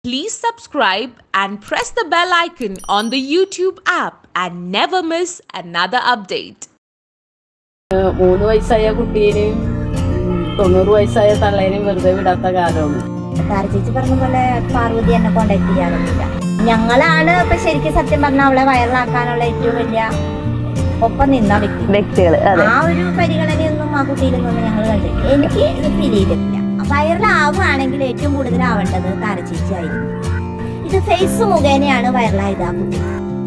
Please subscribe and press the bell icon on the YouTube app and never miss another update. മൂന്ന് വയസ്സായ കുട്ടീനെയും ഉം, തൊണ്ണൂറ് വയസ്സായ തള്ളേനെയും വെറുതെ വിടാത്ത കാലമാണ് താര ചേച്ചി പറഞ്ഞ പോലെ പാർവതി എന്നെ കോണ്ടാക്ട് ചെയ്യാറൊന്നുമില്ല ഞങ്ങളാണ് ഇപ്പൊ ശരിക്കും സത്യം പറഞ്ഞാൽ അവളെ വൈറലാക്കാനുള്ള ഏറ്റവും വലിയ ഒപ്പം നിന്ന വ്യക്തി വ്യക്തികൾ അതെ ആ ഒരു പരിഗണനയൊന്നും ആ കുട്ടിയിലൊന്നും ഞങ്ങൾ കണ്ടില്ല എനിക്ക് ഇത് ഫീൽ ചെയ്തിട്ടില്ല വൈറലാവുകയാണെങ്കിൽ ഏറ്റവും കൂടുതൽ ആവേണ്ടത് താരചേച്ചി ആയിരുന്നു ഇത് ഫേസ് മുഖേനയാണ് വൈറലായത് ആ കുട്ടി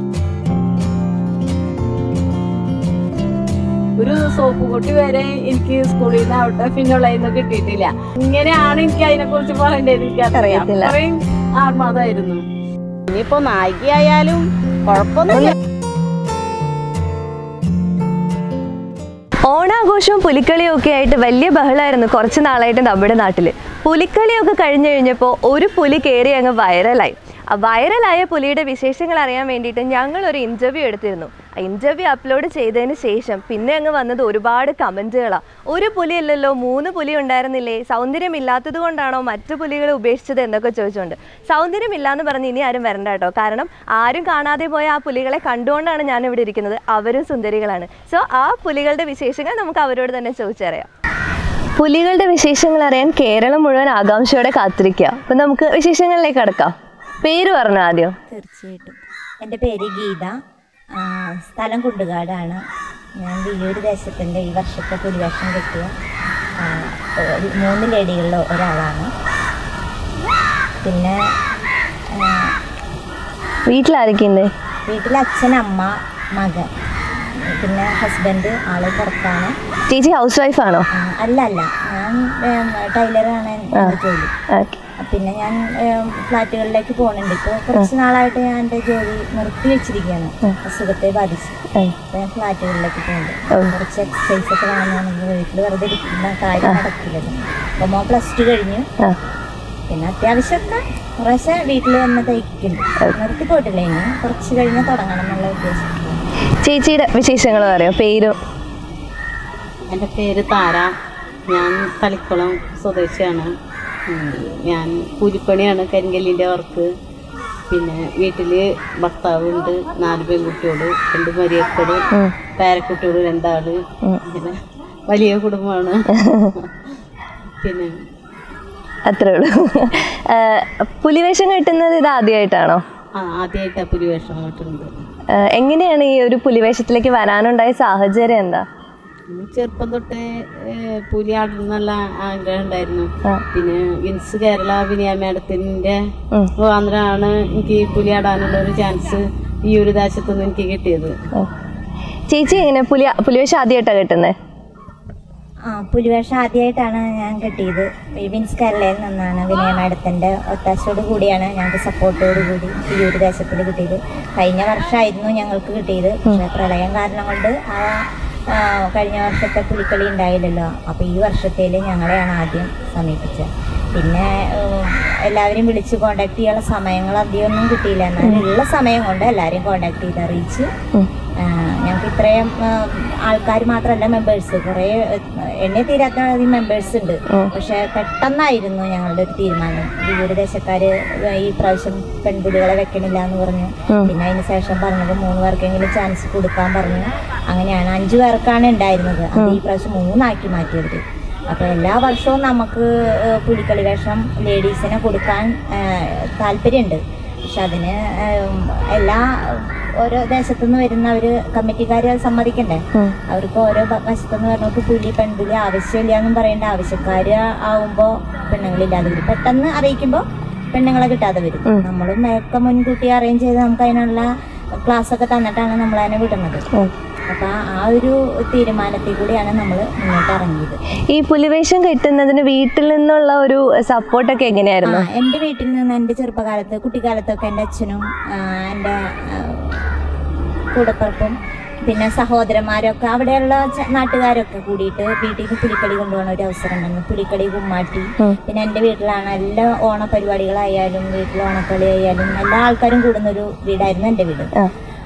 ഒരു സോപ്പ് കുട്ടി വരെ എനിക്ക് സ്കൂളിൽ നിന്ന് ആവട്ടെ പിന്നുള്ളതൊന്നും കിട്ടിയിട്ടില്ല ഇങ്ങനെയാണ് എനിക്ക് അതിനെ കുറിച്ച് പറയേണ്ടത് എനിക്ക് അറിയത്തില്ല. അത്രയും ആത്മാതായിരുന്നു ഇനിയിപ്പോ നായികയായാലും കുഴപ്പമൊന്നുമില്ല ഓണാഘോഷവും പുലിക്കളിയും ഒക്കെ ആയിട്ട് വലിയ ബഹളമായിരുന്നു കുറച്ച് നാളായിട്ട് നമ്മുടെ നാട്ടിൽ പുലിക്കളിയൊക്കെ കഴിഞ്ഞു കഴിഞ്ഞപ്പോൾ ഒരു പുലി കയറി അങ്ങ് വൈറലായി ആ വൈറലായ പുലിയുടെ വിശേഷങ്ങൾ അറിയാൻ വേണ്ടിയിട്ട് ഞങ്ങൾ ഒരു ഇൻ്റർവ്യൂ എടുത്തിരുന്നു ആ ഇൻ്റർവ്യൂ അപ്ലോഡ് ചെയ്തതിന് ശേഷം പിന്നെ അങ്ങ് വന്നത് ഒരുപാട് കമൻറ്റുകളാണ് ഒരു പുലി അല്ലല്ലോ മൂന്ന് പുലി ഉണ്ടായിരുന്നില്ലേ സൗന്ദര്യമില്ലാത്തത് കൊണ്ടാണോ മറ്റു പുലികളെ ഉപേക്ഷിച്ചത് എന്നൊക്കെ ചോദിച്ചുകൊണ്ട് സൗന്ദര്യമില്ലാന്ന് പറഞ്ഞ് ഇനി ആരും വരണ്ട കേട്ടോ കാരണം ആരും കാണാതെ പോയ ആ പുലികളെ കണ്ടുകൊണ്ടാണ് ഞാൻ ഇവിടെ ഇരിക്കുന്നത് അവരും സുന്ദരികളാണ് സോ ആ പുലികളുടെ വിശേഷങ്ങൾ നമുക്ക് അവരോട് തന്നെ ചോദിച്ചറിയാം പുലികളുടെ വിശേഷങ്ങൾ അറിയാൻ കേരളം മുഴുവൻ ആകാംക്ഷയോടെ കാത്തിരിക്കുക അപ്പൊ നമുക്ക് വിശേഷങ്ങളിലേക്ക് കടക്കാം പേര് പറഞ്ഞു ആദ്യം തീർച്ചയായിട്ടും എൻ്റെ പേര് ഗീത ആ, സ്ഥലം കുണ്ടുകാടാണ് ഞാൻ വിയ്യൂർ ദേശത്തിൻ്റെ ഈ വർഷത്തെ പുലിവേഷം കിട്ടിയ ആ, ഒരു മൂന്ന് ലേഡികളിൽ ഒരാളാണ് പിന്നെ ആ, വീട്ടിലാരൊക്കെയുണ്ട് വീട്ടിൽ അച്ഛൻ അമ്മ മകൻ പിന്നെ ഹസ്ബൻഡ് ആള് പുറത്താണ് ചേച്ചി ഹൗസ് വൈഫാണോ ആ, അല്ല അല്ല ഞാൻ ഏം, ടൈലറാണ് എൻ്റെ ജോലി ഓക്കെ പിന്നെ ഞാൻ ഏം, ഫ്ലാറ്റുകളിലേക്ക് പോകുന്നുണ്ട് ഇപ്പോൾ കുറച്ച് നാളായിട്ട് ഞാൻ എൻ്റെ ജോലി നിർത്തി വെച്ചിരിക്കുകയാണ് അസുഖത്തെ ബാധിച്ച് അപ്പോൾ ഞാൻ ഫ്ലാറ്റുകളിലേക്ക് പോകുന്നുണ്ട് കുറച്ച് എക്സസൈസ് ഒക്കെ വേണമെന്നുണ്ടെങ്കിൽ വീട്ടിൽ വെറുതെ ഇരിക്കുന്ന കാര്യം നടക്കില്ലല്ലോ അപ്പോൾ മോൻ പ്ലസ് ടു കഴിഞ്ഞു ആ പിന്നെ അത്യാവശ്യമൊക്കെ കുറേശ്ശെ വീട്ടിൽ വന്ന് തയ്ക്കുന്നുണ്ട് നിർത്തി പോയിട്ടില്ല ഇനി കുറച്ച് കഴിഞ്ഞ് തുടങ്ങണം എന്നുള്ള ഉദ്ദേശം ചേച്ചിയുടെ വിശേഷങ്ങൾ പറയാം പേരും എൻ്റെ പേര് താര ഞാൻ തളിക്കുളം സ്വദേശിയാണ് ഉം, ഞാൻ കൂലിപ്പണിയാണ് കരിങ്കല്ലിൻ്റെ വർക്ക് പിന്നെ വീട്ടിൽ ഭർത്താവുണ്ട് നാല് പെൺകുട്ടികൾ രണ്ട് മരിയക്കൾ പേരക്കുട്ടികൾ രണ്ടാള് അങ്ങനെ വലിയ കുടുംബമാണ് പിന്നെ അത്രേ ഉള്ളൂ ആ, പുലിവേഷം കെട്ടുന്നത് ഇത് ആദ്യമായിട്ടാണോ ആ ആദ്യമായിട്ടാണ് പുലിവേഷം കിട്ടുന്നത് ആ, എങ്ങനെയാണ് ഈ ഒരു പുലിവേഷത്തിലേക്ക് വരാനുണ്ടായ സാഹചര്യം എന്താ ഉം, ചെറുപ്പം തൊട്ടേ ഏഹ്, പുലി ആടണമെന്നുള്ള ആഗ്രഹം ഉണ്ടായിരുന്നു ആ. പിന്നെ വിൻസ് കേരള വിനയ മാഡത്തിൻ്റെ ഉം. മുഖാന്തരമാണ് എനിക്ക് ഈ പുലി ആടാനുള്ള ഒരു ചാൻസ് ഈ ഒരു ദേശത്തു നിന്ന് എനിക്ക് കിട്ടിയത് ആ. ചേച്ചി എങ്ങനെ പുലി പുലിവേഷം ആദ്യമായിട്ടാണ് കെട്ടുന്നത് ആ പുലിവേഷം ആദ്യമായിട്ടാണ് ഞാൻ കിട്ടിയത് വിൻസ് കേരളയിൽ നിന്നാണ് വിനയ മാഡത്തിൻ്റെ ഒത്താശയോട് കൂടിയാണ് ഞങ്ങൾക്ക് സപ്പോർട്ടോട് കൂടി ഈ ഒരു ദേശത്തിൽ കിട്ടിയത് കഴിഞ്ഞ വർഷമായിരുന്നു ഞങ്ങൾക്ക് കിട്ടിയത് പക്ഷേ പ്രളയം കാരണം കൊണ്ട് ആ ആ, കഴിഞ്ഞ വർഷത്തെ പുലിക്കളി ഉണ്ടായില്ലല്ലോ അപ്പോൾ ഈ വർഷത്തേൽ ഞങ്ങളെയാണ് ആദ്യം സമീപിച്ചത് പിന്നെ ഉം, എല്ലാവരെയും വിളിച്ച് കോണ്ടാക്ട് ചെയ്യാനുള്ള സമയങ്ങൾ അധികമൊന്നും കിട്ടിയില്ല എന്നാലും ഉള്ള സമയം കൊണ്ട് എല്ലാവരെയും കോണ്ടാക്ട് ചെയ്ത് അറിയിച്ച് ആ, ഞങ്ങൾക്ക് ഇത്രയും ആൾക്കാർ മാത്രമല്ല മെമ്പേഴ്സ് കുറേ എണ്ണി തീരാത്ത മെമ്പേഴ്സ് ഉണ്ട് പക്ഷെ പെട്ടെന്നായിരുന്നു ഞങ്ങളുടെ ഒരു തീരുമാനം വിവിധ ദേശക്കാര് ഈ പ്രാവശ്യം പെൺപുലികളെ വെക്കണില്ല എന്ന് പറഞ്ഞു പിന്നെ അതിന് ശേഷം പറഞ്ഞത് മൂന്ന് പേർക്കെങ്കിലും ചാൻസ് കൊടുക്കാൻ പറഞ്ഞു അങ്ങനെയാണ് അഞ്ചു പേർക്കാണ് ഉണ്ടായിരുന്നത് അത് ഈ പ്രാവശ്യം മൂന്നാക്കി മാറ്റിയത് അപ്പോൾ എല്ലാ വർഷവും നമുക്ക് ഏഹ്, പുലിക്കളി വേഷം ലേഡീസിനെ കൊടുക്കാൻ താല്പര്യമുണ്ട് പക്ഷെ അതിന് ഏഹ്, എല്ലാ ഓരോ ദേശത്തു നിന്ന് വരുന്നവർ കമ്മിറ്റിക്കാർ സമ്മതിക്കണ്ടേ അവർക്ക് ഓരോ ഭ- വശത്തുനിന്ന് പറഞ്ഞവർക്ക് പുലി പെൺപുലി ആവശ്യമില്ല എന്നും പറയേണ്ട ആവശ്യക്കാർ ആവുമ്പോൾ പെണ്ണുങ്ങളില്ലാതെ വരും പെട്ടെന്ന് അറിയിക്കുമ്പോൾ പെണ്ണുങ്ങളെ കിട്ടാതെ വരും നമ്മളും ഒക്കെ മുൻകൂട്ടി അറേഞ്ച് ചെയ്ത് നമുക്ക് അതിനുള്ള ക്ലാസ് ഒക്കെ തന്നിട്ടാണ് നമ്മൾ അതിനെ വിടുന്നത് അപ്പൊ ആ ഒരു തീരുമാനത്തിൽ കൂടിയാണ് നമ്മൾ മുന്നോട്ട് ഇറങ്ങിയത് ഈ പുലിവേഷം കെട്ടുന്നതിന് വീട്ടിൽ നിന്നുള്ള ഒരു സപ്പോർട്ടൊക്കെ ആ എങ്ങനെയായിരുന്നു എൻ്റെ വീട്ടിൽ നിന്ന് എൻ്റെ ചെറുപ്പകാലത്ത് കുട്ടിക്കാലത്തൊക്കെ എൻ്റെ അച്ഛനും ആ, എൻ്റെ ആ, കൂടപ്പിറപ്പും പിന്നെ സഹോദരന്മാരൊക്കെ അവിടെയുള്ള ച- നാട്ടുകാരൊക്കെ കൂടിയിട്ട് വീട്ടിൽ നിന്ന് പുലിക്കളി കൊണ്ടുപോകുന്ന ഒരു അവസരം ഉണ്ടായിരുന്നു പുലിക്കളി കുമ്മാട്ടി പിന്നെ എൻ്റെ വീട്ടിലാണ് എല്ലാ ഓണപരിപാടികളായാലും വീട്ടിൽ ഓണക്കളി ആയാലും എല്ലാ ആൾക്കാരും കൂടുന്ന ഒരു വീടായിരുന്നു എൻ്റെ വീട്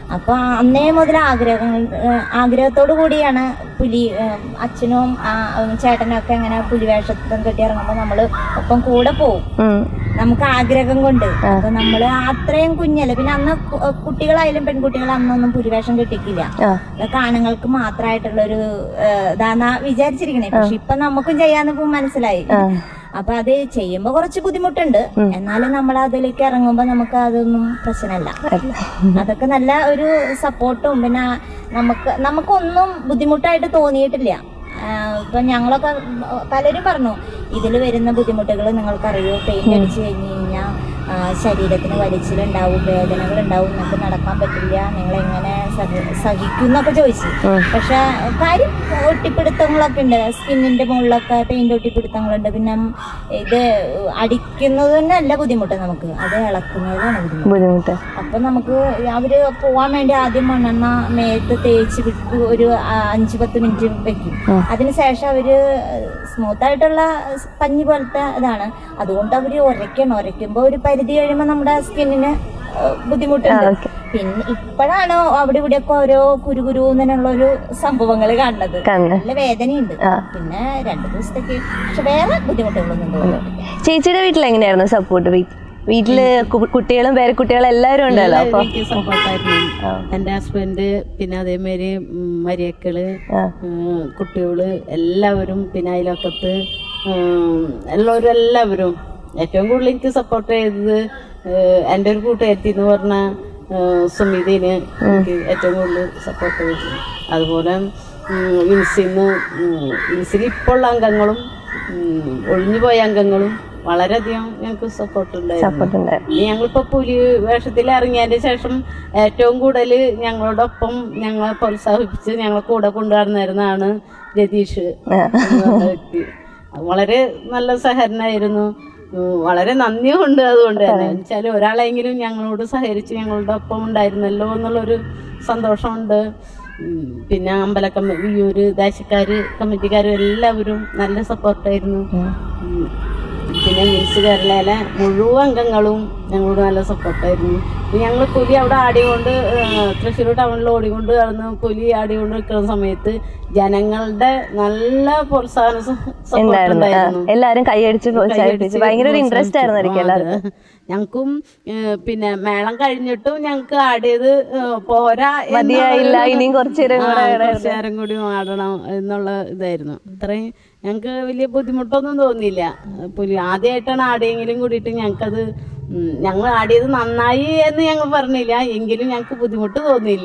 അപ്പൊ അന്നേ മുതൽ ആഗ്രഹങ്ങൾ ഏഹ് ആഗ്രഹത്തോടു കൂടിയാണ് പുലി ഏഹ് അച്ഛനും ആ, ഉം, ചേട്ടനും ഒക്കെ ഇങ്ങനെ പുലി വേഷത്തും കെട്ടി ഇറങ്ങുമ്പോൾ നമ്മള് ഒപ്പം കൂടെ പോകും ഉം. നമുക്ക് ആഗ്രഹം കൊണ്ട് അപ്പൊ നമ്മള് അത്രയും കുഞ്ഞല്ലേ പിന്നെ അന്ന് കു- കുട്ടികളായാലും പെൺകുട്ടികളും അന്നൊന്നും പുലിവേഷം കെട്ടിക്കില്ല ആ. അതൊക്കെ ആണുങ്ങൾക്ക് മാത്രമായിട്ടുള്ള ഒരു ഇതാന്നാ വിചാരിച്ചിരിക്കണേ പക്ഷെ ഇപ്പൊ നമുക്കും ചെയ്യാന്ന് ഇപ്പൊ മനസ്സിലായി അപ്പൊ അത് ചെയ്യുമ്പോ കുറച്ച് ബുദ്ധിമുട്ടുണ്ട് എന്നാലും നമ്മൾ അതിലേക്ക് ഇറങ്ങുമ്പോ നമുക്ക് അതൊന്നും പ്രശ്നമല്ല അതൊക്കെ നല്ല ഒരു സപ്പോർട്ടും പിന്നെ നമുക്ക് നമുക്കൊന്നും ബുദ്ധിമുട്ടായിട്ട് തോന്നിയിട്ടില്ല ആഹ് ഇപ്പൊ ഞങ്ങളൊക്കെ പലരും പറഞ്ഞു ഇതിൽ വരുന്ന ബുദ്ധിമുട്ടുകൾ നിങ്ങൾക്കറിയോ പെയിന്റ് അടിച്ചു കഴിഞ്ഞ് കഴിഞ്ഞാൽ ശരീരത്തിന് വലിച്ചിലുണ്ടാവും വേദനകൾ ഉണ്ടാവും നിങ്ങൾക്ക് നടക്കാൻ പറ്റില്ല നിങ്ങൾ എങ്ങനെ സഹിക്കും എന്നൊക്കെ ചോദിച്ചു പക്ഷെ കാര്യം ഒട്ടിപ്പിടുത്തങ്ങളൊക്കെ ഉണ്ട് സ്കിന്നിന്റെ മുകളിലൊക്കെ പെയിന്റ് ഒട്ടിപ്പിടുത്തങ്ങളുണ്ട് പിന്നെ ഇത് അടിക്കുന്നത് തന്നെ അല്ല ബുദ്ധിമുട്ട് നമുക്ക് അത് ഇളക്കുന്നതാണ് ബുദ്ധിമുട്ട് ബുദ്ധിമുട്ട് അപ്പൊ നമുക്ക് അവര് പോവാൻ വേണ്ടി ആദ്യം മണ്ണെണ്ണ മേത്ത് തേച്ച് വിട്ട് ഒരു ആ, അഞ്ച് പത്ത് മിനിറ്റ് വെക്കും അതിനുശേഷം അവര് സ്മൂത്ത് ആയിട്ടുള്ള പഞ്ഞി പോലത്തെ ഇതാണ് അതുകൊണ്ട് അവര് ഉരയ്ക്കണം ഉരയ്ക്കുമ്പോ ഒരു പരിധി കഴിയുമ്പോ നമ്മുടെ സ്കിന്നിന് ബുദ്ധിമുട്ടുണ്ട് പിന്നെ ഇപ്പോഴാണ് അവിടെ ഇവിടെയൊക്കെ ഓരോ കുരുകുരുന്നുള്ള ഒരു സംഭവങ്ങൾ കാണുന്നത് കാണുന്നത്. നല്ല വേദനയുണ്ട് പിന്നെ രണ്ടു ദിവസത്തേക്ക് പക്ഷെ വേറെ ബുദ്ധിമുട്ടുകളൊന്നും തോന്നുന്നില്ല ചേച്ചിയുടെ വീട്ടിൽ എങ്ങനെയായിരുന്നു സപ്പോർട്ട് വീട്ടില് കു- കുട്ടികളും പേരക്കുട്ടികളും എല്ലാവരും ഉണ്ടല്ലോ അപ്പൊ എനിക്ക് സപ്പോർട്ടായിരുന്നു എൻ്റെ ഹസ്ബൻഡ് പിന്നെ അതേമാതിരി ഉം, മരിയക്കള് ഉം, കുട്ടികള് എല്ലാവരും പിന്നെ അയലൊക്കത്ത് ഉം, എല്ലാവരും എല്ലാവരും ഏറ്റവും കൂടുതൽ എനിക്ക് സപ്പോർട്ട് ചെയ്തത് ഏഹ്, എൻ്റെ ഒരു കൂട്ടുകാരത്തി എന്ന് പറഞ്ഞ ഏഹ്, സുമിതിന് എനിക്ക് ഏറ്റവും കൂടുതൽ സപ്പോർട്ട് ചെയ്തു അതുപോലെ ഉം, വിൻസിന്ന് ഉം, വിൻസിൽ ഇപ്പോൾ ഉള്ള അംഗങ്ങളും ഉം, ഒഴിഞ്ഞുപോയ അംഗങ്ങളും വളരെയധികം ഞങ്ങൾക്ക് സപ്പോർട്ട് ഉണ്ടായിരുന്നു സപ്പോർട്ട് ഉണ്ടായിരുന്നു ഇനി ഞങ്ങളിപ്പോ പുലി വേഷത്തിൽ ഇറങ്ങിയതിന്റെ ശേഷം ഏറ്റവും കൂടുതൽ ഞങ്ങളോടൊപ്പം ഞങ്ങളെ പ്രോത്സാഹിപ്പിച്ച് ഞങ്ങളെ കൂടെ കൊണ്ടുവരുന്നതാണ് രതീഷ് എന്ന് പറഞ്ഞ വ്യക്തി വളരെ നല്ല സഹകരണമായിരുന്നു ഉം, വളരെ നന്ദിയുണ്ട് അതുകൊണ്ട് തന്നെ വെച്ചാൽ ഒരാളെങ്കിലും ഞങ്ങളോട് സഹകരിച്ച് ഞങ്ങളുടെ ഒപ്പം ഉണ്ടായിരുന്നല്ലോ എന്നുള്ളൊരു സന്തോഷമുണ്ട് ഉം, പിന്നെ അമ്പല കമ്മ വിയൂര് ദേശക്കാര് കമ്മിറ്റിക്കാരും എല്ലാവരും നല്ല സപ്പോർട്ടായിരുന്നു ഉം. പിന്നെ മിൽസ് കേരളയിലെ മുഴുവൻ അംഗങ്ങളും ഞങ്ങളോട് നല്ല സപ്പോർട്ടായിരുന്നു ഞങ്ങൾ പുലി അവിടെ ആടിക്കൊണ്ട് ഏഹ്, തൃശ്ശൂർ ടൗണിൽ ഓടിക്കൊണ്ട് നടന്ന് പുലി ആടിക്കൊണ്ട് നിൽക്കുന്ന സമയത്ത് ജനങ്ങളുടെ നല്ല പ്രോത്സാഹന സപ്പോർട്ട് ഉണ്ടായിരുന്നു ആ, ഉണ്ടായിരുന്നു എല്ലാരും കൈയടിച്ച് പ്രോത്സാഹിപ്പിച്ചു ഭയങ്കര ഒരു ഇൻട്രസ്റ്റ് ആയിരുന്നായിരിക്കും എല്ലാവർക്കും ഞങ്ങൾക്കും ഏഹ്, പിന്നെ മേളം കഴിഞ്ഞിട്ടും ഞങ്ങൾക്ക് ആടിയത് ഏഹ്, പോരാ മതിയായില്ല, എന്നുള്ളൊരു- ഇനിയും കുറച്ച് നേരം കൂടെ ആ, ആടായിരുന്നു. കുറച്ച് നേരം കൂടി ആടണം എന്നുള്ള ഇതായിരുന്നു അത്രയും ഞങ്ങൾക്ക് വലിയ ബുദ്ധിമുട്ടൊന്നും തോന്നിയില്ല പുലി ആദ്യമായിട്ടാണ് ആടിയെങ്കിലും കൂടിയിട്ട് ഞങ്ങൾക്കത് ഉം, ഞങ്ങൾ ആടിയത് നന്നായി എന്ന് ഞങ്ങൾ പറഞ്ഞില്ല എങ്കിലും ഞങ്ങൾക്ക് ബുദ്ധിമുട്ട് തോന്നിയില്ല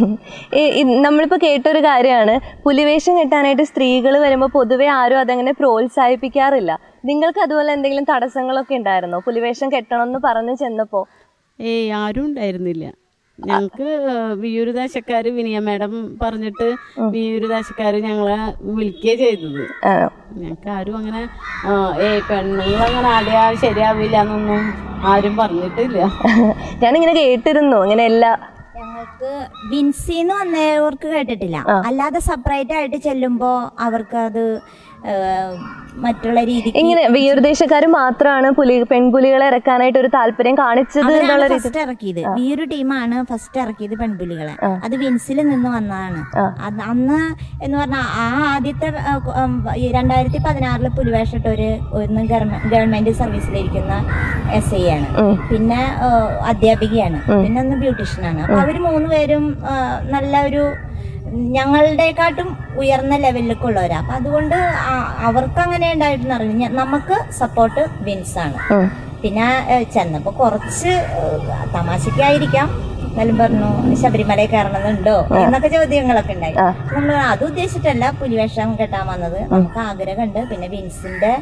ഈ- ഈ നമ്മളിപ്പോ കേട്ടൊരു കാര്യമാണ് പുലിവേഷം കെട്ടാനായിട്ട് സ്ത്രീകൾ വരുമ്പോൾ പൊതുവെ ആരും അതങ്ങനെ പ്രോത്സാഹിപ്പിക്കാറില്ല നിങ്ങൾക്ക് അതുപോലെ എന്തെങ്കിലും തടസ്സങ്ങളൊക്കെ ഉണ്ടായിരുന്നോ പുലിവേഷം കെട്ടണം എന്ന് പറഞ്ഞു ചെന്നപ്പോ ഏയ് ആരും ഉണ്ടായിരുന്നില്ല ഞങ്ങൾക്ക് വിയൂരുദേശക്കാര് വിനിയ മാഡം പറഞ്ഞിട്ട് വിയൂരുദേശക്കാര് ഞങ്ങളെ വിളിക്കുകയും ചെയ്തത് ആണോ? ഞങ്ങൾക്ക് ആരും അങ്ങനെ ആ, ഏയ് പെണ്ണുങ്ങൾ അങ്ങനെ ആടിയാ ശരിയാവില്ല എന്നൊന്നും ആരും പറഞ്ഞിട്ടില്ല ഞാനിങ്ങനെ കേട്ടിരുന്നു അങ്ങനെ എല്ലാ ഞങ്ങൾക്ക് വിൻസിന്ന് വന്നവർക്ക് കേട്ടിട്ടില്ല അല്ലാതെ സെപ്പറേറ്റ് ആയിട്ട് ചെല്ലുമ്പോ അവർക്ക് അത് ഏഹ്, മറ്റുള്ള രീതിക്ക് ഇങ്ങനെ വിയൂർദേശക്കാർ മാത്രമാണ് പുലി പെൺപുലികളെ ഇറക്കാനായിട്ട് ഒരു താല്പര്യം കാണിച്ചത് എന്നുള്ള രീതി ഫസ്റ്റ് ഇറക്കിയത് ഈ ഒരു ടീമാണ് ഫസ്റ്റ് ഇറക്കിയത് പെൺപുലികളെ അത് വിൻസിൽ നിന്ന് വന്നതാണ് അത് അന്ന് എന്ന് പറഞ്ഞാൽ ആ ആദ്യത്തെ ആ, ഉം, ഈ രണ്ടായിരത്തി പതിനാറില് പുലിവേഷിട്ടൊരു ഒന്ന് ഗവൺമെന്റ് സർവീസിലിരിക്കുന്ന എസ് ഐ ആണ് പിന്നെ ആ, അധ്യാപികയാണ് പിന്നെ ഒന്ന് ബ്യൂട്ടീഷ്യനാണ് അപ്പൊ അവര് മൂന്ന് പേരും ആ, നല്ല ഒരു ഞങ്ങളുടെക്കാട്ടും ഉയർന്ന ലെവലിലേക്ക് ഉള്ളവരാ അപ്പൊ അതുകൊണ്ട് ആ- അവർക്ക് അങ്ങനെ ഉണ്ടായിട്ടെന്ന് അറിയില്ല നമുക്ക് സപ്പോർട്ട് വിൻസ് ആണ് പിന്നെ ഏഹ്, ചെന്നപ്പോ കുറച്ച് ഏഹ്, തമാശക്കായിരിക്കാം എന്നാലും പറഞ്ഞു ശബരിമല കയറണമെന്നുണ്ടോ എന്നൊക്കെ ചോദ്യങ്ങളൊക്കെ ഉണ്ടായി നമ്മൾ അത് ഉദ്ദേശിച്ചിട്ടല്ല പുലിവേഷം കെട്ടാൻ വന്നത് നമുക്ക് ആഗ്രഹമുണ്ട് പിന്നെ വിൻസിന്റെ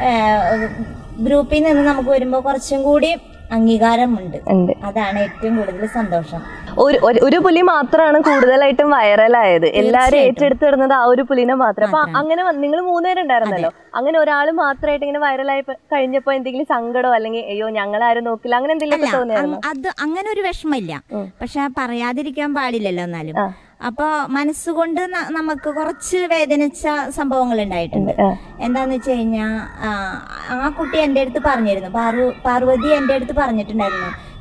ഏഹ്, ഗ്രൂപ്പിൽ നിന്ന് നമുക്ക് വരുമ്പോ കുറച്ചും കൂടി അംഗീകാരമുണ്ട് ഉണ്ട് അതാണ് ഏറ്റവും കൂടുതൽ സന്തോഷം ഒരു ഒരു- ഒരു പുലി മാത്രമാണ് കൂടുതലായിട്ടും വൈറലായത് എല്ലാരും ഏറ്റെടുത്തിടുന്നത് ആ ഒരു പുലിനെ മാത്രം അപ്പൊ അങ്ങനെ നിങ്ങൾ മൂന്നുപേരുണ്ടായിരുന്നല്ലോ അങ്ങനെ ഒരാൾ മാത്രമായിട്ട് ഇങ്ങനെ വൈറലായി പ- കഴിഞ്ഞപ്പോ എന്തെങ്കിലും സങ്കടമോ അല്ലെങ്കിൽ അയ്യോ ഞങ്ങളാരും നോക്കില്ല അങ്ങനെ എന്തെങ്കിലും തോന്നിയായിരുന്നു അങ് അത് അങ്ങനെ ഒരു വിഷമമില്ല പക്ഷെ പറയാതിരിക്കാൻ പാടില്ലല്ലോ എന്നാലും അപ്പൊ മനസ്സുകൊണ്ട് ന- നമുക്ക് കുറച്ച് വേദനിച്ച സംഭവങ്ങൾ ഉണ്ടായിട്ടുണ്ട് എന്താന്ന് വെച്ച് കഴിഞ്ഞാ ആ, ആ കുട്ടി എന്റെ അടുത്ത് പറഞ്ഞിരുന്നു പാർവ പാർവതി എന്റെ അടുത്ത് പറഞ്ഞിട്ടുണ്ടായിരുന്നു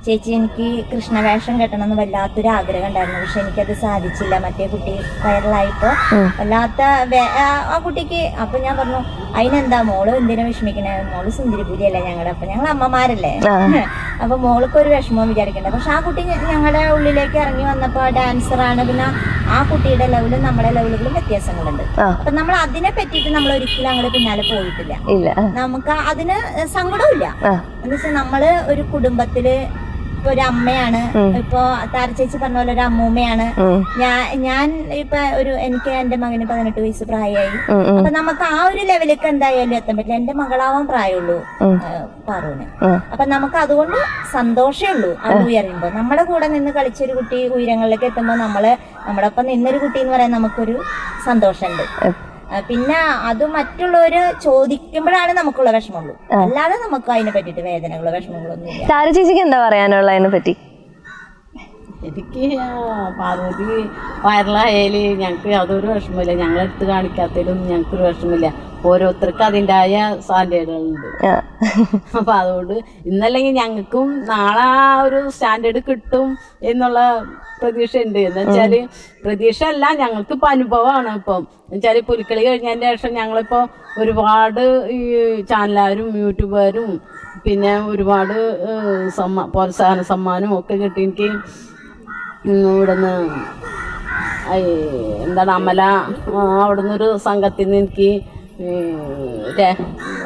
ചേച്ചി എനിക്ക് കൃഷ്ണവേഷം കെട്ടണമെന്ന് വല്ലാത്തൊരു ആഗ്രഹം ഉണ്ടായിരുന്നു പക്ഷെ എനിക്കത് സാധിച്ചില്ല മറ്റേ കുട്ടി വൈറലായപ്പോ വല്ലാത്ത വേ- ആ ആ കുട്ടിക്ക് അപ്പൊ ഞാൻ പറഞ്ഞു അതിനെന്താ മോള് എന്തിനാ വിഷമിക്കണേ മോള് സുന്ദരിപുരിയല്ലേ ഞങ്ങളുടെ അപ്പൊ ഞങ്ങൾ അമ്മമാരല്ലേ അപ്പൊ മോൾക്ക് ഒരു വിഷമവും വിചാരിക്കണ്ട പക്ഷെ ആ കുട്ടി ഞ- ഞങ്ങളുടെ ഉള്ളിലേക്ക് ഇറങ്ങി വന്നപ്പോ ഡാൻസറാണ് പിന്നെ ആ കുട്ടിയുടെ ലെവലും നമ്മുടെ ലെവലുകളും വ്യത്യാസങ്ങളുണ്ട് ആ. അപ്പൊ നമ്മൾ അതിനെ പറ്റിയിട്ട് നമ്മൾ ഒരിക്കലും അങ്ങോട്ട് പിന്നാലെ പോയിട്ടില്ല ഇല്ല നമുക്ക് അതിന് സങ്കടമില്ല ആ. എന്ന് വെച്ചാൽ നമ്മള് ഒരു കുടുംബത്തില് ഇപ്പൊ ഒരു അമ്മയാണ് ഇപ്പൊ താര ചേച്ചി പറഞ്ഞ പോലെ ഒരു അമ്മൂമ്മയാണ് ഉം. ഞാൻ ഞാൻ ഇപ്പൊ ഒരു എനിക്ക് എന്റെ മകന് പതിനെട്ട് വയസ്സ് പ്രായമായി ഉം, ഉം. അപ്പൊ നമുക്ക് ആ ഒരു ലെവലിലേക്ക് എന്തായാലും എത്താൻ പറ്റില്ല എന്റെ മകളാവാൻ പ്രായമുള്ളൂ ഉം. ഏഹ്, പാറുവിന് ഉം. അപ്പൊ നമുക്ക് അതുകൊണ്ട് സന്തോഷമേ ഉള്ളൂ അത് ഉയരുമ്പോ നമ്മുടെ കൂടെ നിന്ന് കളിച്ചൊരു കുട്ടി ഉയരങ്ങളിലേക്ക് എത്തുമ്പോ നമ്മള് നമ്മുടെ ഒപ്പം നിന്നൊരു കുട്ടി എന്ന് പറയാൻ നമുക്കൊരു സന്തോഷമുണ്ട് ആ, പിന്നെ അത് മറ്റുള്ളവര് ചോദിക്കുമ്പോഴാണ് നമുക്കുള്ള വിഷമമുള്ളൂ അല്ലാതെ നമുക്ക് അതിനെ പറ്റിയിട്ട് വേദനകളോ വിഷമങ്ങളോ ഒന്നും ഇല്ല താര ചേച്ചിക്ക് എന്താ പറയാനുള്ള അതിനെ പറ്റി എനിക്ക് ആ പാർവതി വൈറലായാല് ഞങ്ങൾക്ക് യാതൊരു വിഷമമില്ല ഞങ്ങളെടുത്ത് കാണിക്കാത്തതിലൊന്നും ഞങ്ങൾക്കൊരു വിഷമമില്ല ഓരോരുത്തർക്ക് അതിൻ്റെതായ സ്റ്റാൻഡേർഡുകളുണ്ട് ആ. അപ്പൊ അതുകൊണ്ട് ഇന്നല്ലെങ്കിൽ ഞങ്ങൾക്കും നാളെ ആ ഒരു സ്റ്റാൻഡേർഡ് കിട്ടും എന്നുള്ള പ്രതീക്ഷ ഉണ്ട് എന്ന് വെച്ചാല് പ്രതീക്ഷ അല്ല ഞങ്ങൾക്ക് ഇപ്പൊ അനുഭവമാണ് ഇപ്പം എന്നുവെച്ചാല് പുലിക്കളി കഴിഞ്ഞതിന്റെ ശേഷം ഞങ്ങളിപ്പോ ഒരുപാട് ഈ ചാനലുകാരും യൂട്യൂബുകാരും പിന്നെ ഒരുപാട് ഏഹ്, സമ്മാ പ്രോത്സാഹന സമ്മാനവും ഒക്കെ കിട്ടി എനിക്ക് ഉം, ഇവിടുന്ന് ഐ, എന്താണ് അമല ആ, അവിടുന്ന് ഒരു സംഘത്തിൽ നിന്ന് എനിക്ക് ഈ, രേ-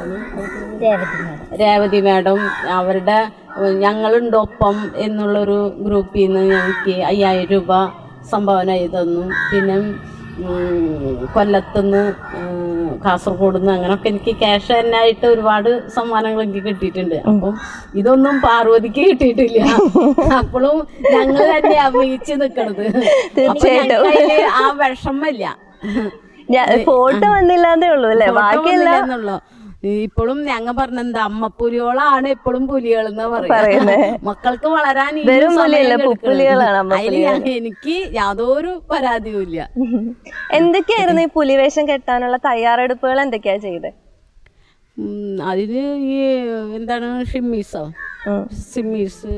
രേവതി മാഡം അവരുടെ ഏഹ്, ഞങ്ങളുണ്ട് ഒപ്പം എന്നുള്ളൊരു ഗ്രൂപ്പിൽ നിന്ന് ഞങ്ങൾക്ക് അയ്യായിരം രൂപ സംഭാവന ചെയ്ത് തന്നു പിന്നെ ഉം, കൊല്ലത്തുനിന്ന് ഉം, കാസർഗോഡ് നിന്ന് അങ്ങനൊക്കെ എനിക്ക് ക്യാഷ് തന്നെ ആയിട്ട് ഒരുപാട് സമ്മാനങ്ങൾ എനിക്ക് കിട്ടിയിട്ടുണ്ട് അപ്പം ഇതൊന്നും പാർവതിക്ക് കിട്ടിയിട്ടില്ല അപ്പോഴും ഞങ്ങൾ തന്നെ അഭിനയിച്ച് നിക്കണത് അപ്പൊ ഞങ്ങൾക്കതില് ആ വിഷമല്ല ഫോട്ടോ വന്നില്ലാന്നേ ഉള്ളൂ അല്ലേ ബാക്കിയെല്ലാം എന്നുള്ളൂ ഇപ്പോഴും ഞങ്ങ പറഞ്ഞെന്താ അമ്മ പുലിയോളാണ് എപ്പോഴും പുലികൾ എന്ന് പറയുന്നത് പറയുന്നത്. മക്കൾക്ക് വളരാൻ ഇനിയും വെറും സമയം പുലിയല്ല, എടുക്കണം. പുപ്പുലികളാണ് അമ്മ അതില് ഞാൻ- എനിക്ക് യാതൊരു പരാതിയും ഇല്ല എന്തൊക്കെയായിരുന്നു ഈ പുലിവേഷം കെട്ടാനുള്ള തയ്യാറെടുപ്പുകൾ എന്തൊക്കെയാ ചെയ്തത് ഉം, അതിന് ഈ എന്താണ് ഷിമ്മീസോ സിമ്മീസ്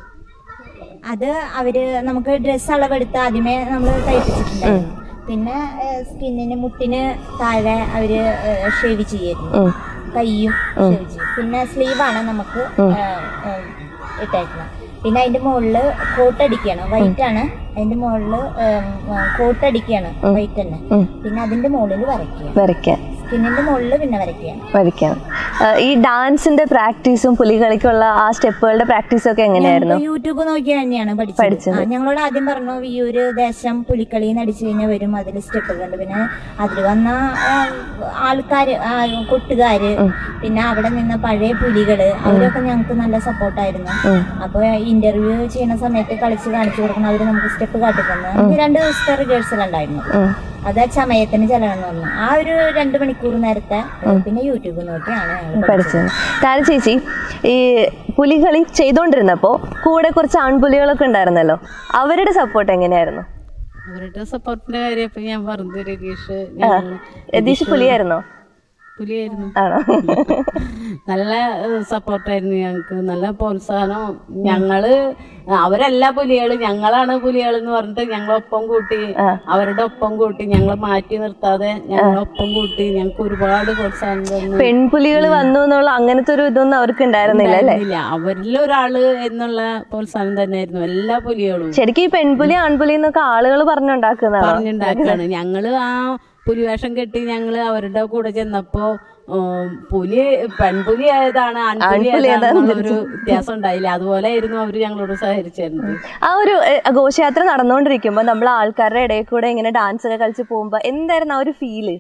അത് അവര് നമുക്ക് ഡ്രസ് അളവെടുത്ത് ആദ്യമേ നമ്മൾ തയ്പ്പിച്ചിട്ടുണ്ടായിരുന്നു പിന്നെ സ്കിന്നിന് മുട്ടിന് താഴെ അവര് ഷേവ് ചെയ്യായിരുന്നു കൈയും ഷേവ് ചെയ്യും പിന്നെ സ്ലീവാണ് നമുക്ക് ഇട്ടേക്കുന്നത് പിന്നെ അതിന്റെ മുകളില് കോട്ട് അടിക്കണം വൈറ്റ് ആണ് അതിന്റെ മുകളില് കോട്ട് അടിക്കുകയാണ് വൈറ്റ് തന്നെ പിന്നെ അതിന്റെ മുകളിൽ വരയ്ക്കുക വരയ്ക്കാൻ സ്കിന്നിന്റെ മുകളിൽ പിന്നെ വരയ്ക്കുകയാണ് വരയ്ക്കാൻ ആ, ഈ ഡാൻസിന്റെ പ്രാക്ടീസും പുലികളിക്കുള്ള ആ സ്റ്റെപ്പുകളുടെ പ്രാക്ടീസും ഒക്കെ എങ്ങനെയായിരുന്നു ഞങ്ങൾക്ക് യൂട്യൂബ് നോക്കി തന്നെയാണ് പഠിച്ചത് പഠിച്ചത്. ആ, ഞങ്ങളോട് ആദ്യം പറഞ്ഞു വിയൂര് ദേശം പുലിക്കളി അടിച്ചു കഴിഞ്ഞാൽ വരും അതിൽ സ്റ്റെപ്പുകളുണ്ട് പിന്നെ അതിൽ വന്ന ആൾക്കാര് ആ, കൊട്ടുകാര് പിന്നെ അവിടെ നിന്ന പഴയ പുലികള് അവരൊക്കെ ഞങ്ങൾക്ക് നല്ല സപ്പോർട്ടായിരുന്നു അപ്പൊ ഇന്റർവ്യൂ ചെയ്യുന്ന സമയത്ത് കളിച്ച് കാണിച്ചു കൊടുക്കണം അവര് നമുക്ക് സ്റ്റെപ്പ് കാട്ടിത്തന്നു നമുക്ക് രണ്ട് ദിവസത്തെ റിഹേഴ്സൽ ഉണ്ടായിരുന്നു അത് ചമയത്തിന് ചെല്ലണം എന്ന് പറഞ്ഞു ആ ഒരു രണ്ട് മണിക്കൂർ നേരത്തെ പിന്നെ യൂട്യൂബ് നോക്കിയാണ് ഞങ്ങൾ പഠിച്ചത് പഠിച്ചത് താര ചേച്ചി ഈ പുലികളി ചെയ്തോണ്ടിരുന്നപ്പോ കൂടെ കുറച്ച് ആൺപുലികളൊക്കെ ഉണ്ടായിരുന്നല്ലോ അവരുടെ സപ്പോർട്ട് എങ്ങനെയായിരുന്നു അവരുടെ സപ്പോർട്ടിന്റെ കാര്യം ഇപ്പൊ ഞാൻ പറഞ്ഞു രതീഷ് ആ, ഞങ്ങൾ- രതീഷ് പുലിയായിരുന്നോ പുലിയായിരുന്നു ആണോ നല്ല സപ്പോർട്ടായിരുന്നു ഞങ്ങൾക്ക് നല്ല പ്രോത്സാഹനം ഞങ്ങള് അവരല്ല പുലികള് ഞങ്ങളാണ് പുലികൾ എന്ന് പറഞ്ഞിട്ട് ഞങ്ങളൊപ്പം കൂട്ടി അവരുടെ ഒപ്പം കൂട്ടി ഞങ്ങളെ മാറ്റി നിർത്താതെ ഞങ്ങളൊപ്പം കൂട്ടി ഞങ്ങൾക്ക് ഒരുപാട് പ്രോത്സാഹനം തന്നു പെൺപുലികൾ വന്നു എന്നുള്ള അങ്ങനത്തെ ഒരു ഇതൊന്നും അവർക്ക് ഉണ്ടായിരുന്നില്ല അല്ലേ ഇല്ല അവരിൽ ഒരാള് എന്നുള്ള പ്രോത്സാഹനം തന്നെയായിരുന്നു എല്ലാ പുലികളും ശരിക്കും ഈ പെൺപുലി ആൺപുലി എന്നൊക്കെ ആളുകൾ പറഞ്ഞുണ്ടാക്കുന്നതാണോ പറഞ്ഞുണ്ടാക്കാണ് ഞങ്ങള് ആ പുലിവേഷം കെട്ടി ഞങ്ങള് അവരുടെ കൂടെ ചെന്നപ്പോ ഉം, പുലി പെൺപുലി ഏതാണ് ആൺപുലി ഏതാണെന്നുള്ളൊരു വ്യത്യാസം ഉണ്ടായില്ല അതുപോലെ ആയിരുന്നു അവര് ഞങ്ങളോട് സഹകരിച്ചിരുന്നത് ആ ഒരു എ, ഘോഷയാത്ര നടന്നുകൊണ്ടിരിക്കുമ്പോ നമ്മൾ ആൾക്കാരുടെ ഇടയിൽ കൂടെ ഇങ്ങനെ ഡാൻസ് ഒക്കെ കളിച്ച് പോകുമ്പോ എന്തായിരുന്നു ആ ഒരു ഫീല്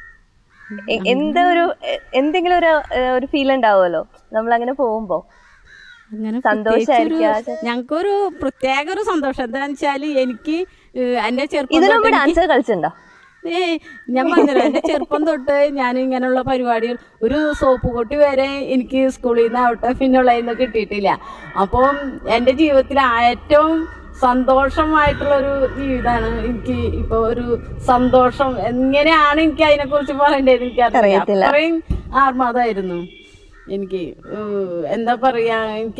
എന്താ ഒരു എ- എന്തെങ്കിലും ഒരു എ, ഒരു ഫീൽ ഉണ്ടാവുമല്ലോ നമ്മൾ അങ്ങനെ പോകുമ്പോ അങ്ങനെ സന്തോഷായിരിക്കും. ഞങ്ങൾക്കൊരു പ്രത്യേക ഒരു സന്തോഷം എന്താന്ന് വെച്ചാല് എനിക്ക് ഏഹ്, എന്റെ ചെറുപ്പം ഇതിനു തൊട്ട് മുമ്പ് എനിക്ക് ഡാൻസ് കളിച്ചിട്ടുണ്ടോ ഏയ് ഞാൻ പറഞ്ഞല്ലോ എന്റെ ചെറുപ്പം തൊട്ട് ഞാൻ ഇങ്ങനെയുള്ള പരിപാടികൾ ഒരു സോപ്പ് കൊട്ടി വരെ എനിക്ക് സ്കൂളിൽ നിന്ന് ഔട്ട് ഓഫ് ഇന്നുള്ളതെന്ന് കിട്ടിയിട്ടില്ല അപ്പം എൻ്റെ ജീവിതത്തിൽ ഏറ്റവും സന്തോഷമായിട്ടുള്ള ഒരു ജീവിതമാണ് എനിക്ക് ഇപ്പൊ ഒരു സന്തോഷം എങ്ങനെയാണ് എനിക്ക് അതിനെ കുറിച്ച് പറയേണ്ടത് എനിക്കറിയാം അറിയത്തില്ല. അത്രയും ആർമാദമായിരുന്നു എനിക്ക് ഏഹ്, എന്താ പറയാ എനിക്ക്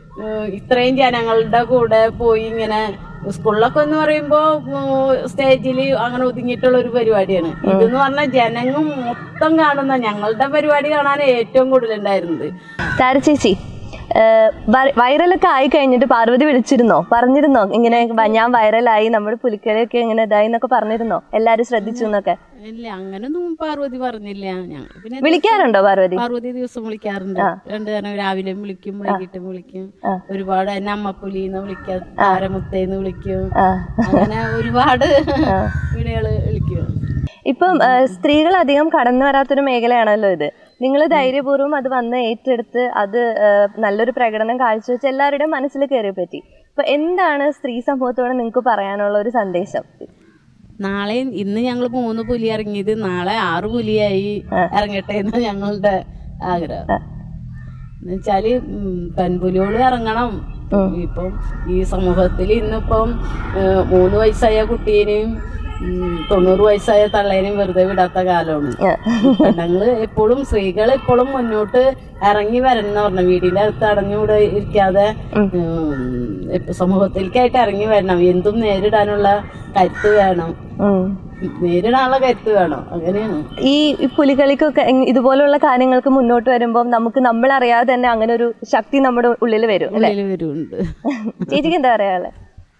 ഏഹ് ഇത്രയും ജനങ്ങളുടെ കൂടെ പോയി ഇങ്ങനെ സ്കൂളിലൊക്കെ എന്ന് പറയുമ്പോ സ്റ്റേജിൽ അങ്ങനെ ഒതുങ്ങിയിട്ടുള്ള ഒരു പരിപാടിയാണ് ഇതെന്ന് പറഞ്ഞാൽ ജനങ്ങൾ മൊത്തം കാണുന്ന ഞങ്ങളുടെ പരിപാടി കാണാൻ ഏറ്റവും കൂടുതൽ ഉണ്ടായിരുന്നത് താര ചേച്ചി ഏഹ് വ- വൈറലൊക്കെ ആയി കഴിഞ്ഞിട്ട് പാർവതി വിളിച്ചിരുന്നോ പറഞ്ഞിരുന്നോ ഇങ്ങനെ വ- ഞാൻ വൈറലായി നമ്മുടെ പുലിക്കളിയൊക്കെ ഇങ്ങനെ ഇതായി എന്നൊക്കെ പറഞ്ഞിരുന്നോ എല്ലാരും ശ്രദ്ധിച്ചു എന്നൊക്കെ ഇല്ല അങ്ങനൊന്നും പാർവതി പറഞ്ഞില്ല ഞങ്ങൾ പിന്നെ വിളിക്കാറുണ്ടോ പാർവതി പാർവതി ദിവസം വിളിക്കാറുണ്ട് രണ്ടു നേരം രാവിലെയും വിളിക്കും വൈകിട്ടും വിളിക്കും ഒരുപാട് എന്നെ അമ്മപ്പുലി എന്ന് വിളിക്കാം താരമുത്തേന്ന് വിളിക്കും അങ്ങനെ ഒരുപാട് വീടുകള് വിളിക്കും ഇപ്പം ഏഹ് സ്ത്രീകൾ അധികം കടന്നു വരാത്തൊരു മേഖലയാണല്ലോ ഇത് നിങ്ങൾ ധൈര്യപൂർവ്വം അത് വന്ന് ഏറ്റെടുത്ത് അത് ഏഹ് നല്ലൊരു പ്രകടനം കാഴ്ചവെച്ച് എല്ലാവരുടെയും മനസ്സിൽ കയറിയെ പറ്റി അപ്പൊ എന്താണ് സ്ത്രീ സമൂഹത്തോട് നിങ്ങൾക്ക് പറയാനുള്ള ഒരു സന്ദേശം നാളെ ഇന്ന് ഞങ്ങൾ മൂന്ന് പുലി ഇറങ്ങിയത് നാളെ ആറ് പുലിയായി ഇറങ്ങട്ടെ എന്ന് ഞങ്ങളുടെ ആഗ്രഹം എന്നുവെച്ചാല് ഉം, പെൺപുലിയോട് ഇറങ്ങണം ഇപ്പം ഈ സമൂഹത്തിൽ ഇന്നിപ്പം ഏഹ്, മൂന്ന് വയസ്സായ കുട്ടീനെയും ഉം, തൊണ്ണൂറ് വയസ്സായ തള്ളേനെയും വെറുതെ വിടാത്ത കാലമാണ് പെണ്ണുങ്ങള് എപ്പോഴും സ്ത്രീകൾ എപ്പോഴും മുന്നോട്ട് ഇറങ്ങി വരണം എന്ന് പറഞ്ഞു വീടിന്റെ അടുത്ത് അടഞ്ഞുകൂടെ ഇരിക്കാതെ ഉം, ഇപ്പൊ സമൂഹത്തിലേക്കായിട്ട് ഇറങ്ങി വരണം എന്തും നേരിടാനുള്ള കരുത്ത് വേണം ഉം. നേരിടാനുള്ള കരുത്ത് വേണം അങ്ങനെയാണ് ഈ ഈ പുലികളിക്കൊക്കെ എങ് ഇതുപോലുള്ള കാര്യങ്ങൾക്ക് മുന്നോട്ട് വരുമ്പോൾ നമുക്ക് നമ്മൾ അറിയാതെ തന്നെ അങ്ങനെ ഒരു ശക്തി നമ്മുടെ ഉള്ളിൽ വരും അല്ലെ ഉള്ളിൽ വരുന്നുണ്ട് ചേച്ചിക്ക് എന്താ പറയാ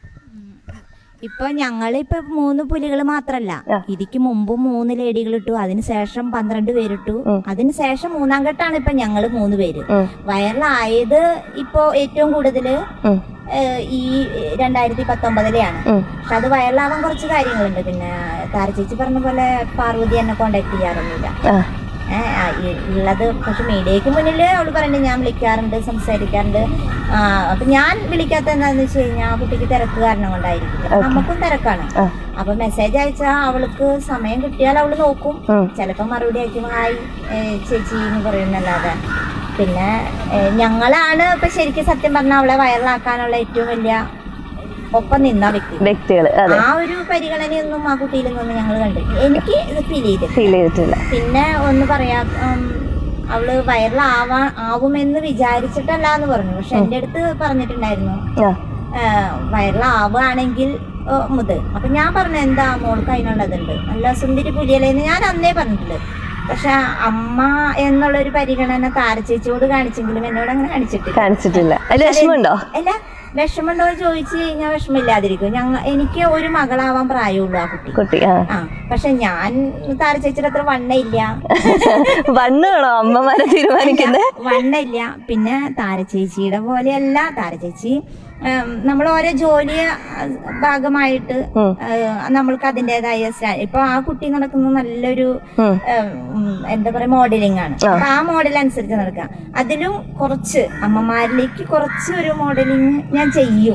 ഇപ്പൊ ഞങ്ങളിപ്പോ മൂന്ന് പുലികൾ മാത്രല്ല ഇതിക്ക് മുമ്പും മൂന്ന് ലേഡികൾ ഇട്ടു അതിനുശേഷം പന്ത്രണ്ട് പേരിട്ടു അതിനുശേഷം മൂന്നാം ഘട്ടാണ് ഇപ്പൊ ഞങ്ങള് മൂന്ന് പേര് വൈറലായത് ഇപ്പോ ഏറ്റവും കൂടുതല് ഏഹ്, ഈ രണ്ടായിരത്തി പത്തൊമ്പതിലെയാണ് പക്ഷെ അത് വൈറലാവാൻ കുറച്ച് കാര്യങ്ങളുണ്ട് പിന്നെ താരചേച്ചി പറഞ്ഞ പോലെ പാർവതി എന്നെ കോണ്ടാക്ട് ചെയ്യാറൊന്നുമില്ല ഏഹ്, ആ, ഈ ഉള്ളത് പക്ഷെ മീഡിയക്ക് മുന്നിൽ അവള് പറയുന്നത് ഞാൻ വിളിക്കാറുണ്ട് സംസാരിക്കാറുണ്ട് ആ, അപ്പൊ ഞാൻ വിളിക്കാത്ത എന്താന്ന് വെച്ച് കഴിഞ്ഞാൽ ആ കുട്ടിക്ക് തിരക്ക് കാരണം കൊണ്ടായിരിക്കും നമുക്കും തിരക്കാണ് അപ്പൊ മെസ്സേജ് അയച്ചാൽ അവൾക്ക് സമയം കിട്ടിയാൽ അവള് നോക്കും ചിലപ്പോ മറുപടി അയക്കും ഹായ് ഏഹ്, ചേച്ചി എന്ന് പറയുന്നല്ലാതെ പിന്നെ ഏഹ്, ഞങ്ങളാണ് ഇപ്പൊ ശരിക്കും സത്യം പറഞ്ഞാൽ അവളെ വൈറലാക്കാനുള്ള ഏറ്റവും വലിയ ഒപ്പം നിന്ന വ്യക്തി വ്യക്തികള് അതെ ആ ഒരു പരിഗണനയൊന്നും ആ കുട്ടിയിൽ നിന്നും ഞങ്ങൾ കണ്ടിട്ടില്ല എനിക്ക് ഇത് ഫീൽ ചെയ്തിട്ടില്ല ഫീൽ ചെയ്തിട്ടില്ല പിന്നെ ഒന്ന് പറയാ ഉം, അവള് വൈറലാവാ ആവുമെന്ന് വിചാരിച്ചിട്ടല്ല എന്ന് പറഞ്ഞു പക്ഷെ എന്റെ അടുത്ത് പറഞ്ഞിട്ടുണ്ടായിരുന്നു ആ വൈറലാവുകയാണെങ്കിൽ മുത് അപ്പൊ ഞാൻ പറഞ്ഞു എന്താ മോൾക്ക് അതിനുള്ളതുണ്ട് നല്ല സുന്ദരി പുലിയല്ലേന്ന് ഞാൻ അന്നേ പറഞ്ഞിട്ടുണ്ട് പക്ഷെ അമ്മ എന്നുള്ളൊരു പരിഗണന താരച്ചേച്ചിയോട് കാണിച്ചെങ്കിലും എന്നോട് അങ്ങനെ കാണിച്ചിട്ടില്ല കാണിച്ചിട്ടില്ല അതിൽ വിഷമമുണ്ടോ അല്ല വിഷമമുണ്ടോ എന്ന് ചോദിച്ചു കഴിഞ്ഞാൽ വിഷമില്ലാതിരിക്കും ഞങ്ങൾ എനിക്ക് ഒരു മകളാവാൻ പ്രായമുള്ളൂ ആ കുട്ടി കുട്ടി ആ ആ പക്ഷെ ഞാൻ താരച്ചേച്ചിയുടെ അത്ര വണ്ണ ഇല്ല വണ്ണാണോ അമ്മമാരെ തീരുമാനിക്കുന്നത് വണ്ണില്ല പിന്നെ താരചേച്ചിയുടെ പോലെയല്ല താരചേച്ചി നമ്മൾ ഓരോ ജോലി ഭാഗമായിട്ട് ഏഹ്, നമ്മൾക്ക് അതിൻ്റെതായ ഇപ്പൊ ആ കുട്ടി നടക്കുന്ന നല്ലൊരു ഏഹ്, ഉം, എന്താ പറയാ മോഡലിംഗ് ആണ് അപ്പൊ ആ മോഡൽ അനുസരിച്ച് നടക്കാം അതിലും കുറച്ച് അമ്മമാരിലേക്ക് കുറച്ച് ഒരു മോഡലിംഗ് ഞാൻ ചെയ്യും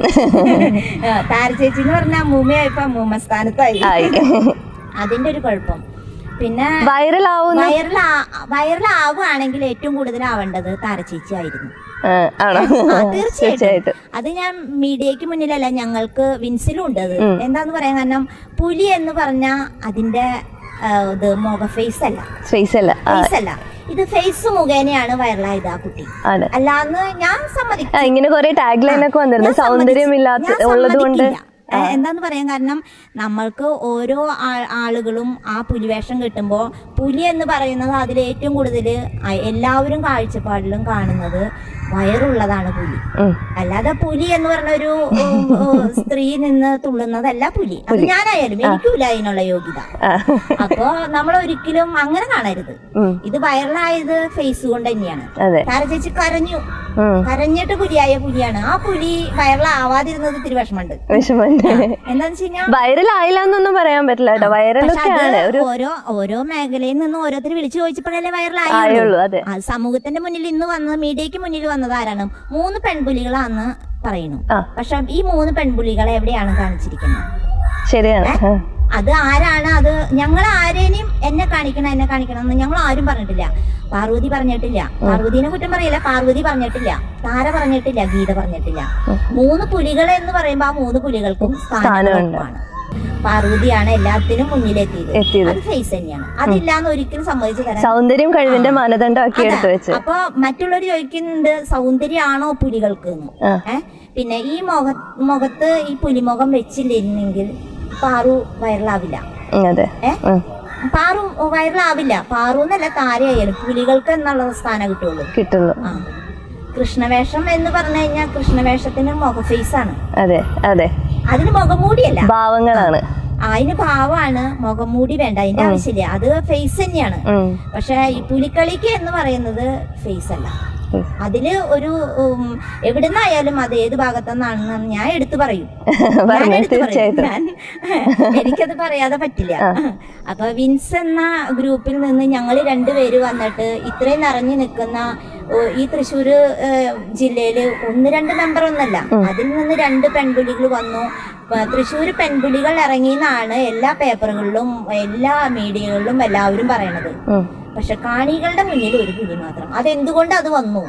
ഏഹ്, താരചേച്ചി എന്ന് പറഞ്ഞാൽ അമ്മൂമ്മയായപ്പോ അമ്മൂമ്മ സ്ഥാനത്തായി ആയി അതിന്റെ ഒരു കുഴപ്പം പിന്നെ വൈറൽ ആവുന്ന വൈറൽ വൈറൽ ആവുകയാണെങ്കിൽ ഏറ്റവും കൂടുതൽ ആവേണ്ടത് താരച്ചേച്ചി ആയിരുന്നു ആ, ആണോ ആ, തീർച്ചയായിട്ടും തീർച്ചയായിട്ടും അത് ഞാൻ മീഡിയക്ക് മുന്നിലല്ല ഞങ്ങൾക്ക് വിൻസിലും ഉണ്ട് അത് എന്താന്ന് പറയാൻ കാരണം പുലി എന്ന് പറഞ്ഞ അതിന്റെ ആ, ഇത് മുഖ ഫേസ് അല്ല സ്പേസ് അല്ല ആ, ഫേസ് അല്ല ഇത് ഫേസ് മുഖേനയാണ് വൈറലായത് ആ കുട്ടി ആണ് അല്ലാന്ന് ഞാൻ സമ്മതിക്കും ആ, ഇങ്ങനെ കുറെ ടാഗ് ലൈൻ ഒക്കെ വന്നിരുന്നു ഞാൻ സൗന്ദര്യമില്ലാത്ത സമ്മതിച്ചു. ഉള്ളത് ഞാൻ കൊണ്ട് സമ്മതിക്കില്ല. ഏ, എന്താന്ന് പറയാൻ കാരണം നമ്മൾക്ക് ഓരോ ആ- ആളുകളും ആ പുലിവേഷം കിട്ടുമ്പോൾ പുലി എന്ന് പറയുന്നത് അതിൽ ഏറ്റവും കൂടുതൽ എല്ലാവരും കാഴ്ചപ്പാടിലും കാണുന്നത് വയറുള്ളതാണ് പുലി ഉം. അല്ലാതെ പുലി എന്ന് പറഞ്ഞ ഒരു ഉം, ഉം, സ്ത്രീ നിന്ന് തുള്ളുന്നതല്ല പുലി അത് ഞാനായാലും എനിക്കില്ല അതിനുള്ള യോഗ്യത ആ. അപ്പോ നമ്മൾ ഒരിക്കലും അങ്ങനെ കാണരുത് ഉം. ഇത് വൈറലായത് ഫേസ് കൊണ്ട് തന്നെയാണ് അതെ താര ചേച്ചി കരഞ്ഞു ഉം. കരഞ്ഞിട്ട് പുലിയായ പുലിയാണ് ആ പുലി വൈറലാവാതിരുന്നത് ഇത്തിരി വിഷമമുണ്ട് വിഷമമുണ്ട് എന്താന്ന് വെച്ച് കഴിഞ്ഞാൽ വൈറൽ ആയില്ല എന്നൊന്നും പറയാൻ പറ്റില്ല കേട്ടോ വൈറൽ പക്ഷെ ഒക്കെ അത് ആണ് ഒരു ഓരോ ഓരോ മേഖലയിൽ നിന്ന് ഓരോരുത്തർ വിളിച്ചു ചോദിച്ചപ്പോഴല്ലേ വൈറലായുള്ളൂ ആയുള്ളൂ അതെ അത് സമൂഹത്തിന്റെ മുന്നിൽ ഇന്ന് വന്ന് മീഡിയക്ക് മുന്നിൽ വന്നത് ആരാണ് മൂന്ന് പെൺപുലികളാന്ന് പറയുന്നു ആ. പക്ഷെ ഈ മൂന്ന് പെൺപുലികളെ എവിടെയാണ് കാണിച്ചിരിക്കുന്നത് ശരിയാണ് ആ. അത് ആരാണ് അത് ഞങ്ങൾ ആരേനും എന്നെ കാണിക്കണം എന്നെ കാണിക്കണം എന്ന് ഞങ്ങൾ ആരും പറഞ്ഞിട്ടില്ല പാർവതി പറഞ്ഞിട്ടില്ല പാർവതിനെ കുറ്റം പറയില്ല പാർവതി പറഞ്ഞിട്ടില്ല താര പറഞ്ഞിട്ടില്ല ഗീത പറഞ്ഞിട്ടില്ല മൂന്ന് പുലികൾ എന്ന് പറയുമ്പോ ആ മൂന്ന് പുലികൾക്കും സ്ഥാനമുണ്ട്. സ്ഥാനമാണ് പാർവതിയാണ് എല്ലാത്തിനും മുന്നിലെത്തിയത് എത്തിയത്. അത് ഫേസ് തന്നെയാണ് അതില്ലാന്ന് ഒരിക്കലും സമ്മതിച്ചു തരാൻ സൗന്ദര്യം കഴിവിന്റെ മാനദണ്ഡമാക്കി എടുത്തു അതാ. വെച്ച് അപ്പൊ മറ്റുള്ളവർ ചോദിക്കുന്നുണ്ട് സൗന്ദര്യമാണോ പുലികൾക്ക് എന്ന് ആ. ഏ പിന്നെ ഈ മുഖ മുഖത്ത് ഈ പുലിമുഖം വെച്ചില്ലെന്നെങ്കിൽ പാറു വൈറലാവില്ല ഉം, അതെ ഏ ഉം, പാറു വൈറലാവില്ല പാറു എന്നല്ല താരയായാലും പുലികൾക്ക് എന്നുള്ള സ്ഥാനം കിട്ടുള്ളൂ കിട്ടുള്ളൂ ആ കൃഷ്ണവേഷം എന്ന് പറഞ്ഞു കഴിഞ്ഞാൽ കൃഷ്ണവേഷത്തിന് മുഖ ഫേസ് ആണ് അതെ അതെ അതിന് മുഖംമൂടിയല്ല ഭാവങ്ങളാണ് അതിന് ഭാവമാണ് മുഖംമൂടി വേണ്ട അതിന്റെ ആവശ്യമില്ല അത് ഫേസ് തന്നെയാണ് ഉം, പക്ഷെ ഈ പുലിക്കളിക്ക് എന്ന് പറയുന്നത് ഫേസ് അല്ല ഉം. അതില് ഒരു ഉം, എവിടുന്നായാലും അത് ഏത് ഭാഗത്തുനിന്നാണെന്ന് ഞാൻ എടുത്തു പറയും ഞാൻ പറഞ്ഞോ, എടുത്തു പറയും. തീർച്ചയായിട്ടും. ഞാൻ എനിക്കത് പറയാതെ പറ്റില്ല അപ്പൊ വിൻസ് എന്ന ഗ്രൂപ്പിൽ നിന്ന് ഞങ്ങൾ രണ്ടുപേര് വന്നിട്ട് ഇത്രയും നിറഞ്ഞു നിൽക്കുന്ന ഓ, ഈ തൃശ്ശൂര് ഏഹ്, ജില്ലയില് ഒന്ന് രണ്ട് മെമ്പർ ഒന്നല്ല അതിൽ നിന്ന് രണ്ട് പെൺപുലികൾ വന്നു പ- തൃശ്ശൂര് പെൺപുലികൾ ഇറങ്ങിയെന്നാണ് എല്ലാ പേപ്പറുകളിലും എല്ലാ മീഡിയകളിലും എല്ലാവരും പറയണത് ഉം, പക്ഷെ കാണികളുടെ മുന്നിൽ ഒരു പുലി മാത്രം അതെന്തുകൊണ്ട് അത് വന്നു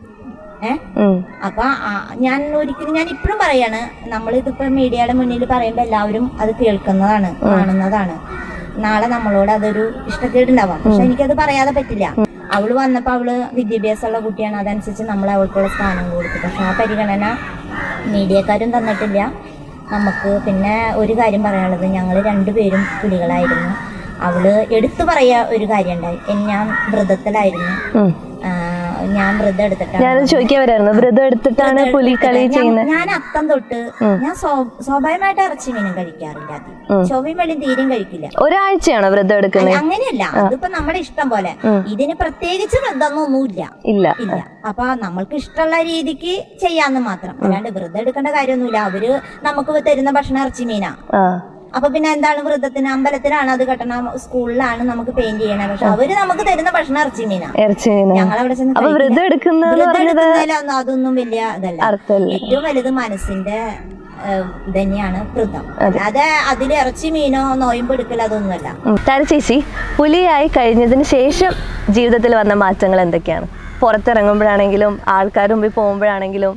ഏ ഉം, അപ്പൊ ആ, ഞാൻ ഒരിക്കലും ഞാൻ ഇപ്പോഴും പറയാണ് നമ്മളിതിപ്പോ മീഡിയയുടെ മുന്നിൽ പറയുമ്പോ എല്ലാവരും അത് കേൾക്കുന്നതാണ് കാണുന്നതാണ് നാളെ നമ്മളോട് അതൊരു ഇഷ്ടക്കേടുണ്ടാവാം പക്ഷെ എനിക്കത് പറയാതെ പറ്റില്ല അവള് വന്നപ്പോ അവള് വിദ്യാഭ്യാസമുള്ള കുട്ടിയാണ് അതനുസരിച്ച് നമ്മൾ അവൾക്കുള്ള സ്ഥാനം കൊടുത്തു പക്ഷെ ആ പരിഗണന മീഡിയക്കാരും തന്നിട്ടില്ല നമുക്ക് പിന്നെ ഒരു കാര്യം പറയാനുള്ളത് ഞങ്ങൾ രണ്ടുപേരും പുലികളായിരുന്നു അവള് എടുത്തു പറയാ ഒരു കാര്യം ഉണ്ടായി എൻ- ഞാൻ വ്രതത്തിലായിരുന്നു ഉം. ആ, ഞാൻ വ്രതം എടുത്തിട്ടാണ് ഞാനത് ചോദിക്കാൻ വരായിരുന്നു വ്രതം എടുത്തിട്ടാണ് പുലിക്കളി ഞാൻ- ചെയ്യുന്നത് ഞാൻ അത്തം തൊട്ട് ഞാൻ സ്വ- സ്വാഭാവികമായിട്ട് ഇറച്ചി മീനും കഴിക്കാറില്ല ആദ്യം ചൊവ്വയും വെള്ളിയും തീരും കഴിക്കില്ല ഒരാഴ്ചയാണോ വ്രതം എടുക്കുന്നത് അങ്ങനെയല്ല അതിപ്പോ നമ്മുടെ ഇഷ്ടം പോലെ ഇതിന് പ്രത്യേകിച്ച് വ്രതമൊന്നുമില്ല ഇല്ല ഇല്ല അപ്പൊ നമ്മൾക്ക് ഇഷ്ടമുള്ള രീതിക്ക് ചെയ്യാന്ന് മാത്രം അല്ലാണ്ട് വ്രതം എടുക്കേണ്ട കാര്യമൊന്നുമില്ല അവര് നമുക്ക് തരുന്ന ഭക്ഷണം ഇറച്ചി മീനാ ആ അപ്പൊ പിന്നെ എന്താണ് വ്രതത്തിന് അമ്പലത്തിലാണ് അത് കെട്ടണം സ്കൂളിലാണ് നമുക്ക് പെയിന്റ് ചെയ്യണേ പക്ഷെ അവര് നമുക്ക് തരുന്ന ഭക്ഷണം ഇറച്ചി മീനാ ഇറച്ചി മീനാ. ഞങ്ങൾ അവിടെ ചെന്ന് അപ്പൊ കഴിക്കില്ല. വ്രതം എടുക്കുന്നത് വ്രതം പറഞ്ഞത് എടുക്കുന്നതിലൊന്നും അതൊന്നും വലിയ ഇതല്ല അർത്ഥമില്ല. ഏറ്റവും വലുത് മനസ്സിന്റെ ഏഹ്, തന്നെയാണ് വ്രതം അത് അതിൽ ഇറച്ചി മീനോ നോയമ്പ് എടുക്കൽ അതൊന്നുമല്ല ഉം. താര ചേച്ചി പുലിയായി കഴിഞ്ഞതിന് ശേഷം ജീവിതത്തിൽ വന്ന മാറ്റങ്ങൾ എന്തൊക്കെയാണ് പുറത്തിറങ്ങുമ്പോഴാണെങ്കിലും ആൾക്കാരുടെ മുമ്പിൽ പോകുമ്പോഴാണെങ്കിലും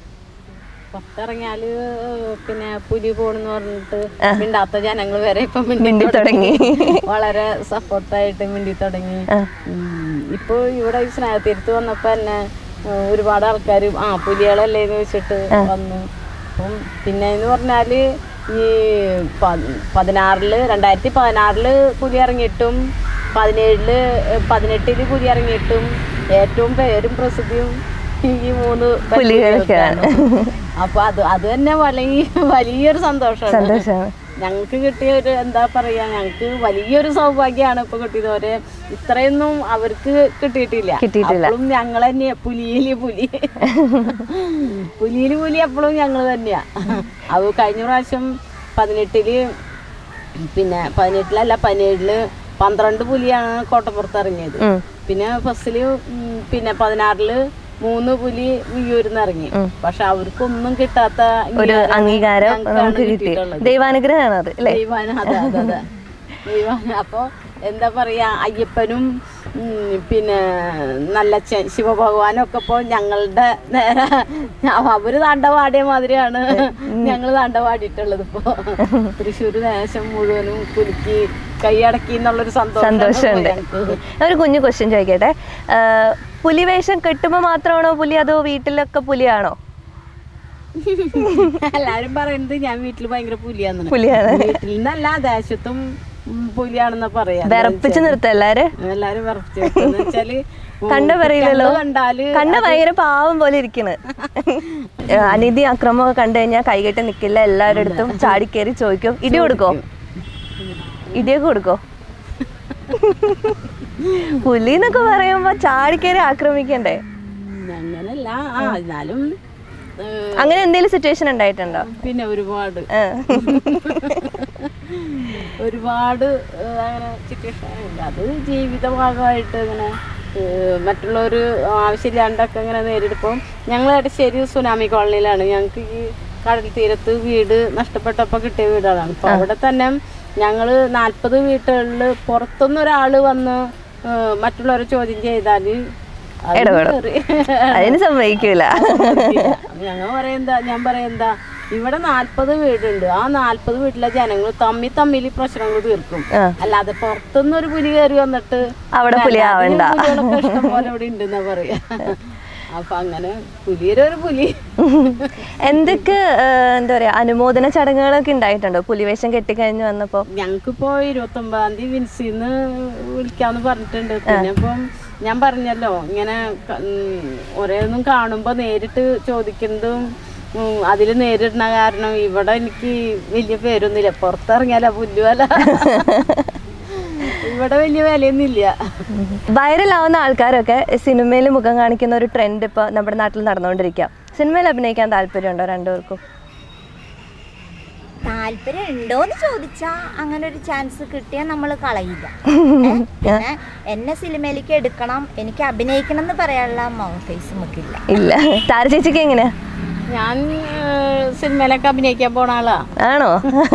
പുറത്തിറങ്ങിയാല് പിന്നെ പുലി പോണെന്ന് പറഞ്ഞിട്ട് മിണ്ടാത്ത ജനങ്ങൾ വരെ ഇപ്പൊ മിണ്ടി മിണ്ടി തുടങ്ങി. വളരെ സപ്പോർട്ടായിട്ട് മിണ്ടി തുടങ്ങി ഉം. ഇപ്പൊ ഇവിടെ ഈ സ്നേഹത്തീരത്ത് വന്നപ്പോ തന്നെ ഏഹ്, ഒരുപാട് ആൾക്കാർ ആ പുലികളല്ലേ എന്ന് വെച്ചിട്ട് വന്നു അപ്പം പിന്നെ എന്ന് പറഞ്ഞാല് ഈ പ- പതിനാറില് രണ്ടായിരത്തി പതിനാറില് പുലി ഇറങ്ങിയിട്ടും പതിനേഴില് ഏഹ്, പതിനെട്ടില് പുലി ഇറങ്ങിയിട്ടും ഏറ്റവും പേരും പ്രസിദ്ധിയും ഈ മൂന്ന് പുലികൾക്കാണ്. അപ്പൊ അത് അത് തന്നെ വലിയ വലിയൊരു സന്തോഷമാണ് സന്തോഷമാണ് ഞങ്ങൾക്ക് കിട്ടിയ ഒരു എന്താ പറയാ ഞങ്ങൾക്ക് വലിയൊരു സൗഭാഗ്യമാണ് ഇപ്പൊ കിട്ടിയത് ഒരേ ഇത്രയൊന്നും അവർക്ക് കിട്ടിയിട്ടില്ല കിട്ടിയിട്ടില്ല. അപ്പോഴും ഞങ്ങൾ തന്നെയാ പുലിയില് പുലി പുലിയില് പുലി എപ്പോഴും ഞങ്ങൾ തന്നെയാ അത് കഴിഞ്ഞ പ്രാവശ്യം പതിനെട്ടില് പിന്നെ പതിനെട്ടിലല്ല പതിനേഴില് പന്ത്രണ്ട് പുലിയാണ് കോട്ടപ്പുറത്ത് ഇറങ്ങിയത് ഉം. പിന്നെ ഫസ്റ്റില് ഉം, പിന്നെ പതിനാറില് മൂന്ന് പുലി വിയ്യൂരിന്ന് ഇറങ്ങി പക്ഷെ അവർക്കൊന്നും കിട്ടാത്ത ഒരു അംഗീകാരം അംഗീകാരം ഞങ്ങൾക്കാണ് നമുക്ക് കിട്ടി കിട്ടിയിട്ടുള്ളത്. ദൈവാനുഗ്രഹമാണ് അത് അല്ലേ ദൈവാന അതെ അതെ അതെ ദൈവാന അപ്പൊ എന്താ പറയാ അയ്യപ്പനും ഉം, പിന്നെ നല്ല ശിവഭഗവാനും ഒക്കെ ഇപ്പൊ ഞങ്ങളുടെ നേരെ അവര് താണ്ടവാടിയ മാതിരിയാണ് ഞങ്ങൾ താണ്ടവാടിയിട്ടുള്ളത് ഇപ്പൊ തൃശ്ശൂര് ദേശം മുഴുവനും കുലുക്കി കൈയടക്കി എന്നുള്ളൊരു സന്തോഷം സന്തോഷമുണ്ട് ഞങ്ങൾക്ക് ഒരു കുഞ്ഞു ക്വസ്റ്റ്യൻ ചോദിക്കട്ടെ ആ, പുലിവേഷം കെട്ടുമ്പോൾ മാത്രമാണോ പുലി അതോ വീട്ടിലൊക്കെ പുലിയാണോ എല്ലാരും പറയുന്നത് ഞാൻ വീട്ടിൽ ഭയങ്കര പുലിയാന്ന് പുലിയാണ് വീട്ടിൽ നിന്നല്ല ദേശത്തും ഉം, പുലിയാണെന്നാ പറയാ വിറപ്പിച്ച് നിർത്ത എല്ലാരും എല്ലാരും വിറപ്പിച്ച് വെക്കുന്ന് വെച്ചാല് കണ്ട പറയില്ലല്ലോ കണ്ണ് കണ്ടാല് കണ്ട ഭയങ്കര പാവം പോലെ ഇരിക്കണ് ഏ, അനീതി അക്രമമൊക്കെ കണ്ടു കഴിഞ്ഞാൽ കൈകെട്ട് നിക്കില്ല എല്ലാവരുടെ അടുത്തും ചാടിക്കേറി ചോദിക്കും ഇടി കൊടുക്കോ ഇടിയൊക്കെ കൊടുക്കോ പുലി എന്നൊക്കെ പറയുമ്പോ ചാടിക്കേറി ആക്രമിക്കണ്ടേ ഉം, അങ്ങനല്ല ആ എന്നാലും ഏ, അങ്ങനെ എന്തെങ്കിലും സിറ്റുവേഷൻ ഉണ്ടായിട്ടുണ്ടോ പിന്നെ ഒരുപാട് ഏ. ഒരുപാട് ഏ, അങ്ങനെ സിറ്റുവേഷൻ ഉണ്ട് അത് ജീവിത ഭാഗമായിട്ട് ഇങ്ങനെ ഏ, മറ്റുള്ളവർ ആവശ്യമില്ലാണ്ടൊക്കെ ഇങ്ങനെ നേരിടുമ്പോൾ ഞങ്ങൾ എടശ്ശേരി സുനാമി കോളനിയിലാണ് ഞങ്ങൾക്ക് ഈ കടൽ തീരത്ത് വീട് നഷ്ടപ്പെട്ടപ്പോൾ കിട്ടിയ വീടുകളാണ് അപ്പോൾ അവിടെ തന്നെ ഞങ്ങൾ നാൽപ്പത് വീട്ടുകളിൽ പുറത്തുനിന്ന് ഒരാൾ വന്ന് ഏ, മറ്റുള്ളവരെ ചോദ്യം ചെയ്താൽ ഇടപെടും. അതിന് സമ്മതിക്കൂല ഞങ്ങൾ പറയെന്താ ഞാൻ പറയെന്താ ഇവിടെ നാല്പത് വീടുണ്ട് ആ നാല്പത് വീട്ടിലെ ജനങ്ങൾ തമ്മിൽ തമ്മിൽ പ്രശ്നങ്ങൾ തീർക്കും ആ. അല്ലാതെ പുറത്തുനിന്ന് ഒരു പുലി കയറി വന്നിട്ട് അവിടെ പുലി വേണ്ട, അതിന് ആവണ്ട. പുലികളൊക്കെ ഇഷ്ടം പോലെ ഇവിടെ ഉണ്ടെന്നാ പറയാ അപ്പൊ അങ്ങനെ പുലിയുടെ ഒരു പുലി എന്തൊക്കെ ആ, എന്താ പറയാ അനുമോദന ചടങ്ങുകളൊക്കെ ഉണ്ടായിട്ടുണ്ടോ പുലിവേഷം കെട്ടിക്കഴിഞ്ഞ് വന്നപ്പോ ഞങ്ങൾക്കിപ്പോ ഇരുപത്തി ഒമ്പതാം തീയതി വിൻസിന്ന് വിളിക്കാന്ന് പറഞ്ഞിട്ടുണ്ട് പിന്നെ ഇപ്പം ഞാൻ പറഞ്ഞല്ലോ ഇങ്ങനെ ക- ഉം, ഓരോന്നും കാണുമ്പോ നേരിട്ട് ചോദിക്കുന്നതും ഉം, അതില് നേരിടുന്ന കാരണം ഇവിടെ എനിക്ക് വലിയ പേരൊന്നുമില്ല പുറത്തിറങ്ങിയാല പുല്ലുവല ഇവിടെ വലിയ വിലയൊന്നുമില്ല വൈറലാവുന്ന ആൾക്കാരൊക്കെ സിനിമയിൽ മുഖം കാണിക്കുന്ന ഒരു ട്രെൻഡ് ഇപ്പോൾ നമ്മുടെ നാട്ടിൽ നടന്നുകൊണ്ടിരിക്കുക സിനിമയിൽ അഭിനയിക്കാൻ താല്പര്യമുണ്ടോ രണ്ടുപേർക്കും താല്പര്യം ഉണ്ടോന്ന് ചോദിച്ചാ അങ്ങനെ ഒരു ചാൻസ് കിട്ടിയാൽ നമ്മൾ കളയില്ല ഏ? പിന്നെ എന്നെ സിനിമയിലേക്ക് എടുക്കണം എനിക്ക് അഭിനയിക്കണം എന്ന് പറയാനുള്ള ഫേസ് നമുക്കില്ല ഇല്ല താര ചേച്ചിക്ക് എങ്ങനെയാ ഞാൻ ഏഹ്, സിനിമയിലൊക്കെ അഭിനയിക്കാൻ പോണ ആളാ ആണോ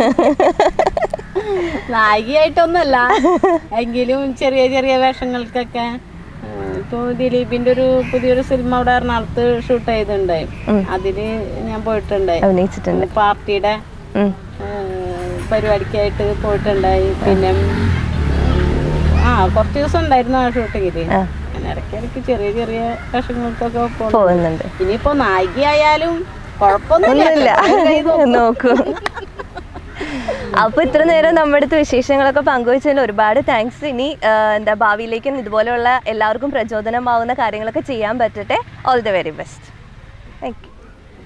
നായികയായിട്ടൊന്നല്ല എങ്കിലും ചെറിയ ചെറിയ വേഷങ്ങൾക്കൊക്കെ ഏഹ്, ഇപ്പൊ ദിലീപിന്റെ ഒരു പുതിയൊരു സിനിമ അവിടെ എറണാകുളത്ത് ഷൂട്ട് ചെയ്തിട്ടുണ്ടായി അതില് ഞാൻ പോയിട്ടുണ്ടായി അഭിനയിച്ചിട്ടുണ്ട് പാർട്ടിയുടെ ഉം. ഏഹ്, പരിപാടിക്കായിട്ട് പോയിട്ടുണ്ടായി പിന്നെ ഉം, ആ കുറച്ച് ദിവസം ഉണ്ടായിരുന്നു ആ ഷൂട്ടിങ്ങില് അങ്ങനെ ഇടയ്ക്കിടയ്ക്ക് ചെറിയ ചെറിയ വേഷങ്ങൾക്കൊക്കെ പോകും പോകുന്നുണ്ട് ഇനിയിപ്പോ നായികയായാലും കുഴപ്പമൊന്നുമില്ല ഒന്നുമില്ല നോക്കൂ അപ്പൊ ഇത്ര നേരം നമ്മുടെ അടുത്ത് വിശേഷങ്ങളൊക്കെ പങ്കുവച്ചതിൽ ഒരുപാട് താങ്ക്സ് ഇനി ആ, എന്താ ഭാവിയിലേക്കും ഇതുപോലെയുള്ള എല്ലാവർക്കും പ്രചോദനമാവുന്ന കാര്യങ്ങളൊക്കെ ചെയ്യാൻ പറ്റട്ടെ all the very best thank you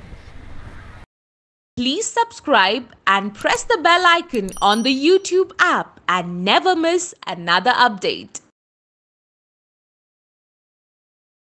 Please subscribe and press the bell icon on the YouTube app and never miss another update.